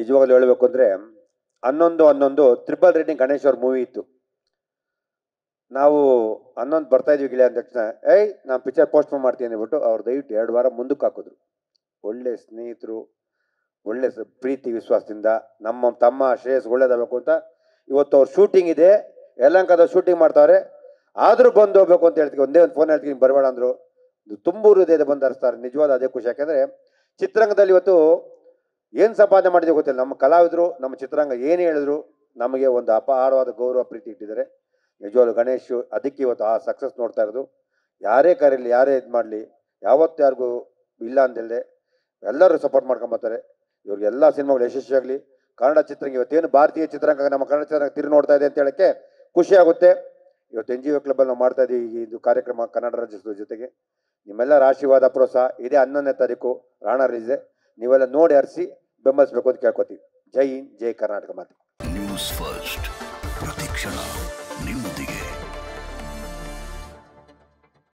ನಿಜವಾಗ್ಲೂ ಹೇಳಬೇಕು ಅಂದರೆ ಹನ್ನೊಂದು ಹನ್ನೊಂದು ತ್ರಿಬಲ್ ರೇಟಿಂಗ್ ಗಣೇಶ್ ಅವ್ರ ಮೂವಿ ಇತ್ತು ನಾವು ಹನ್ನೊಂದು ಬರ್ತಾ ಇದ್ವಿ ಗಿಳಿಯ ಅಂದ ತಕ್ಷಣ ಏಯ್ ನಾನು ಪಿಕ್ಚರ್ ಪೋಸ್ಟ್ ಮಾಡ್ತೀನಿ ಅಂದ್ಬಿಟ್ಟು ಅವ್ರು ದಯವಿಟ್ಟು ಎರಡು ವಾರ ಮುಂದಕ್ಕೆ ಹಾಕಿದ್ರು ಒಳ್ಳೆ ಸ್ನೇಹಿತರು ಒಳ್ಳೆ ಸ- ಪ್ರೀತಿ ವಿಶ್ವಾಸದಿಂದ ನಮ್ಮ ತಮ್ಮ ಶ್ರೇಯಸ್ ಒಳ್ಳೇದಾಗಬೇಕು ಅಂತ ಇವತ್ತು ಅವ್ರ ಶೂಟಿಂಗ್ ಇದೆ ಯಲಹಂಕದ ಶೂಟಿಂಗ್ ಮಾಡ್ತಾವ್ರೆ ಆದರೂ ಬಂದು ಹೋಗ್ಬೇಕು ಅಂತ ಹೇಳ್ತೀವಿ ಒಂದೇ ಒಂದು ಫೋನ್ ಹೇಳ್ತೀನಿ ಬರಬೇಡ ಅಂದರು ತುಂಬೂರು ಹೃದಯದ ಬಂದು ಹರಿಸ್ತಾರೆ ನಿಜವಾದ ಅದೇ ಖುಷಿ ಯಾಕೆಂದರೆ ಚಿತ್ರರಂಗದಲ್ಲಿ ಇವತ್ತು ಏನು ಸಂಪಾದನೆ ಮಾಡಿದೆ ಗೊತ್ತಿಲ್ಲ ನಮ್ಮ ಕಲಾವಿದರು ನಮ್ಮ ಚಿತ್ರರಂಗ ಏನು ಹೇಳಿದ್ರು ನಮಗೆ ಒಂದು ಅಪಾರವಾದ ಗೌರವ ಪ್ರೀತಿ ಇಟ್ಟಿದ್ದಾರೆ ನಿಜವಾಗ್ಲೂ ಗಣೇಶ್ ಅದಕ್ಕೆ ಇವತ್ತು ಆ ಸಕ್ಸಸ್ ನೋಡ್ತಾ ಇರೋದು ಯಾರೇ ಕರೀಲಿ ಯಾರೇ ಇದು ಮಾಡಲಿ ಯಾವತ್ತು ಯಾರಿಗೂ ಇಲ್ಲ ಅಂದಿಲ್ಲದೆ ಎಲ್ಲರೂ ಸಪೋರ್ಟ್ ಮಾಡ್ಕೊಂಬರ್ತಾರೆ ಇವ್ರಿಗೆ ಎಲ್ಲ ಸಿನಿಮಾಗಳು ಯಶಸ್ವಿಯಾಗಲಿ ಕನ್ನಡ ಚಿತ್ರರಂಗ ಇವತ್ತೇನು ಭಾರತೀಯ ಚಿತ್ರರಂಗ ನಮ್ಮ ಕನ್ನಡ ಚಿತ್ರರಂಗ ತಿರುಗಿ ನೋಡ್ತಾ ಇದೆ ಅಂತ ಹೇಳಕ್ಕೆ ಖುಷಿ ಆಗುತ್ತೆ ಇವತ್ತು ಎನ್ ಜಿ ಒ ಕ್ಲಬ್ಬಲ್ಲಿ ನಾವು ಮಾಡ್ತಾ ಇದ್ದೀವಿ ಈ ಇದು ಕಾರ್ಯಕ್ರಮ ಕನ್ನಡ ರಾಜ್ಯೋತ್ಸವದ ಜೊತೆಗೆ ನಿಮ್ಮೆಲ್ಲರ ಆಶೀರ್ವಾದ ಪ್ರೋತ್ಸಾಹ ಇದೇ ಹನ್ನೊಂದನೇ ತಾರೀಕು ರಾಣ ರಿಲೀಸ್ ನೀವೆಲ್ಲ ನೋಡಿ ಹರಿಸಿ ಬೆಂಬಲಿಸಬೇಕು ಅಂತ ಕೇಳ್ಕೊತೀವಿ ಜೈ ಹಿಂದ್ ಜೈ ಕರ್ನಾಟಕ ಮಾತು ನ್ಯೂಸ್ ಫಸ್ಟ್ ಪ್ರತಿಕ್ಷಣ ನಿಮ್ಮೊಂದಿಗೆ